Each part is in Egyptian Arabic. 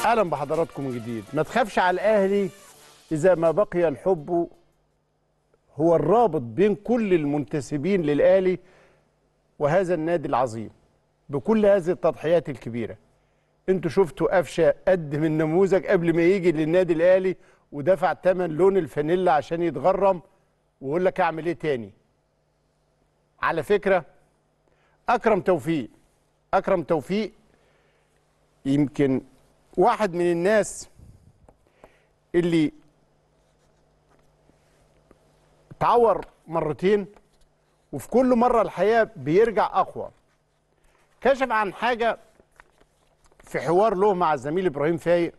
اهلا بحضراتكم من جديد ما تخافش على الاهلي اذا ما بقي الحب هو الرابط بين كل المنتسبين للاهلي وهذا النادي العظيم بكل هذه التضحيات الكبيره انتوا شفتوا قفشه قدم النموذج قبل ما يجي للنادي الاهلي ودفع ثمن لون الفانيلا عشان يتغرم ويقول لك اعمل ايه تاني على فكره اكرم توفيق اكرم توفيق يمكن واحد من الناس اللي تعور مرتين وفي كل مرة الحقيقة بيرجع أقوى كشف عن حاجة في حوار له مع الزميل إبراهيم فايق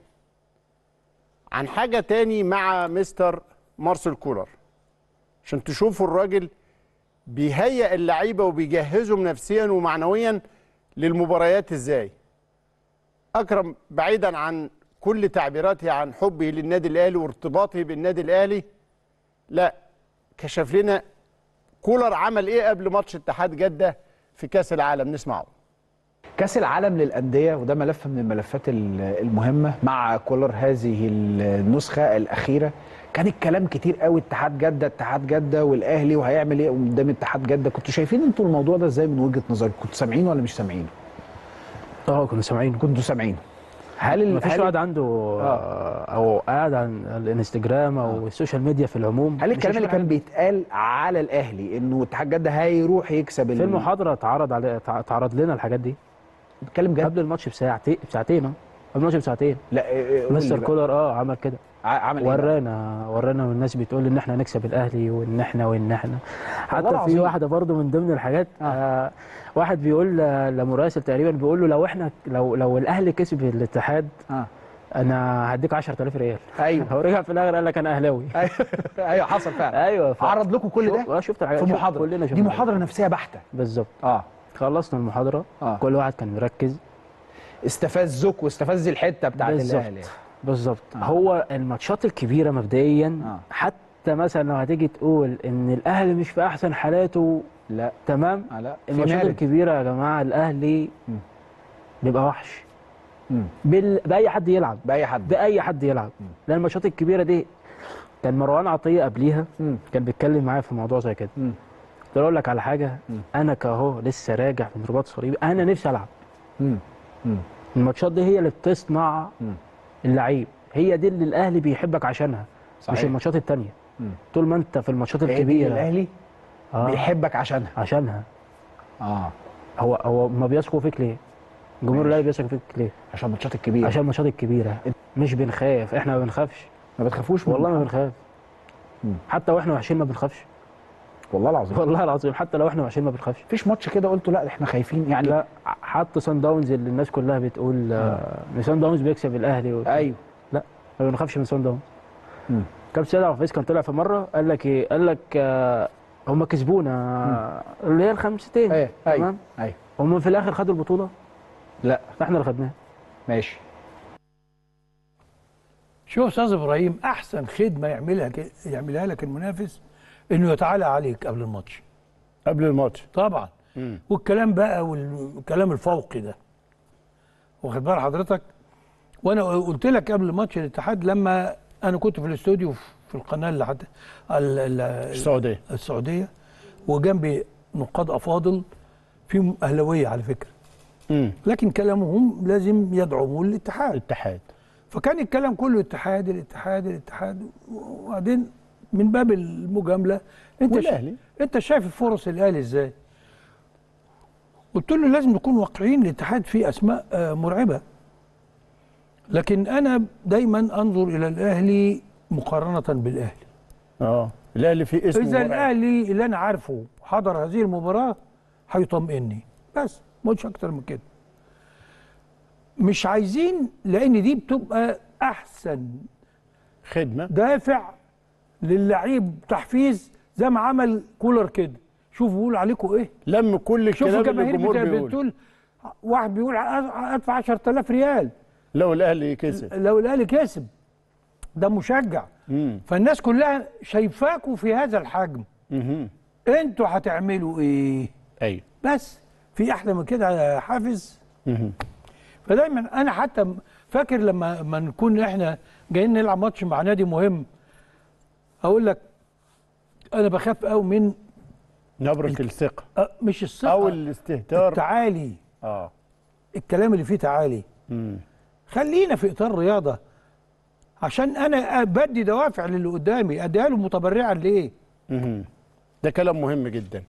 عن حاجة تاني مع مستر مارسيل كولر عشان تشوفوا الراجل بيهيئ اللعيبة وبيجهزهم نفسيا ومعنويا للمباريات ازاي اكرم بعيدا عن كل تعبيراته عن حبه للنادي الاهلي وارتباطه بالنادي الاهلي لا كشف لنا كولر عمل ايه قبل ماتش اتحاد جده في كاس العالم نسمعه كاس العالم للانديه وده ملف من الملفات ال- المهمه مع كولر هذه النسخه الاخيره كان الكلام كتير قوي اتحاد جده اتحاد جده والاهلي وهيعمل ايه قدام اتحاد جده كنتوا شايفين انتوا الموضوع ده ازاي من وجهه نظركم كنتوا سامعين ولا مش سامعين اه كنا سامعين كنتوا سامعين هل ال- ما فيش هل- واحد عنده آه. او قاعد على الانستجرام او السوشيال ميديا في العموم هل مش الكلام اللي هيشوف كان بيتقال على الاهلي انه اتحاد جده هيروح يكسب ال- في المحاضره اتعرض على تع- اتعرض لنا الحاجات دي بتتكلم جد قبل الماتش بساعتين بساعتين اه قبل الماتش بساعتين لا إيه، إيه، قول لي مستر بقى. كولر اه عمل كده ع- عمل ايه بقى؟ ورانا ورانا والناس بتقول ان احنا هنكسب الاهلي وان احنا وان احنا حتى العظيم. في واحده برضو من ضمن الحاجات آه. آه واحد بيقول ل- لمراسل تقريبا بيقول له لو احنا لو لو الاهلي كسب الاتحاد اه انا هديك 10000 ريال ايوه هو رجع في الاخر قال لك انا اهلاوي ايوه ايوه حصل فعلا ايوه ف... عرض لكم كل ده اه شفت الحاجات في شوف- محاضره كلنا شفنا دي محاضره نفسيه بحته بالظبط اه خلصنا المحاضره آه. كل واحد كان مركز استفزك واستفز الحته بتاعت بالظبط الاهلي بالظبط آه. هو الماتشات الكبيره مبدئيا آه. حتى مثلا لو هتيجي تقول ان الاهلي مش في احسن حالاته لا تمام آه لا في الماتشات مارد. الكبيره يا جماعه الاهلي مم. بيبقى وحش مم. بال... باي حد يلعب باي حد باي حد يلعب مم. لان الماتشات الكبيره دي كان مروان عطيه قبليها مم. كان بيتكلم معايا في موضوع زي كده مم. قلت له اقول لك على حاجه مم. انا كاهو لسه راجع من رباط صليبي انا نفسي العب مم. مم. الماتشات دي هي اللي بتصنع مم. اللعيب هي دي اللي الاهلي بيحبك عشانها صحيح. مش الماتشات التانية مم. طول ما انت في الماتشات هي دي الكبيره الاهلي آه بيحبك عشانها عشانها اه هو هو ما بيثقوا فيك ليه؟ جمهور ماشي. الاهلي بيثق فيك ليه؟ عشان الماتشات الكبيره عشان الماتشات الكبيره مش بنخاف احنا ما بنخافش ما بتخافوش من والله ما المحاضرة؟ بنخاف مم. حتى واحنا وحشين ما بنخافش والله العظيم والله العظيم حتى لو احنا وحشين ما بنخافش مفيش ماتش كده قلتوا لا احنا خايفين يعني لا حتى سان داونز اللي الناس كلها بتقول آه، ان سان داونز بيكسب الاهلي و... ايوه ما بنخافش من سان داونز مم. كابتن سيد عبد الحفيظ كان طلع في مره قال لك ايه؟ قال لك آه هم كسبونا اللي هي الخمستين ايوه ايوه تمام ايوه هم في الاخر خدوا البطوله لا احنا اللي خدناها ماشي شوف استاذ ابراهيم احسن خدمه يعملها ك- يعملها لك المنافس انه يتعالى عليك قبل الماتش قبل الماتش طبعا مم. والكلام بقى والكلام الفوقي ده واخد بال حضرتك وانا قلت لك قبل ماتش الاتحاد لما انا كنت في الاستوديو في القناه اللي حتى ال- ال- السعوديه السعوديه وجنبي نقاد افاضل فيهم اهلاويه على فكره امم لكن كلامهم لازم يدعموا الاتحاد الاتحاد فكان الكلام كله اتحاد الاتحاد الاتحاد وبعدين من باب المجامله انت شا... والاهلي انت شايف الفرص الاهلي ازاي؟ قلت له لازم نكون واقعيين الاتحاد فيه اسماء آه، مرعبه لكن انا دايما انظر الى الاهلي مقارنه بالاهلي اه الاهلي في اسم اذا مرعب. الاهلي اللي انا عارفه حضر هذه المباراه هيطمئني بس ما قلتش اكتر من كده مش عايزين لان دي بتبقى احسن خدمه دافع للعيب تحفيز زي ما عمل كولر كده شوفوا بيقول عليكم ايه لم كل شوفوا الكلام اللي الجماهير الجمهور بتا- بيقول بتقول واحد بيقول ادفع 10000 ريال لو الاهلي كسب لو الاهلي كسب ده مشجع امم فالناس كلها شايفاكوا في هذا الحجم اها انتوا هتعملوا ايه ايوه بس في احلى من كده يا حافظ مهم. فدايما انا حتى م- فاكر لما ما نكون احنا جايين نلعب ماتش مع نادي مهم اقول لك انا بخاف قوي من نبره الثقه أه، مش الثقه او الاستهتار التعالي اه الكلام اللي فيه تعالي مم. خلينا في اطار رياضه عشان انا بدي دوافع للي قدامي اديها له متبرعا ليه مهم. ده كلام مهم جدا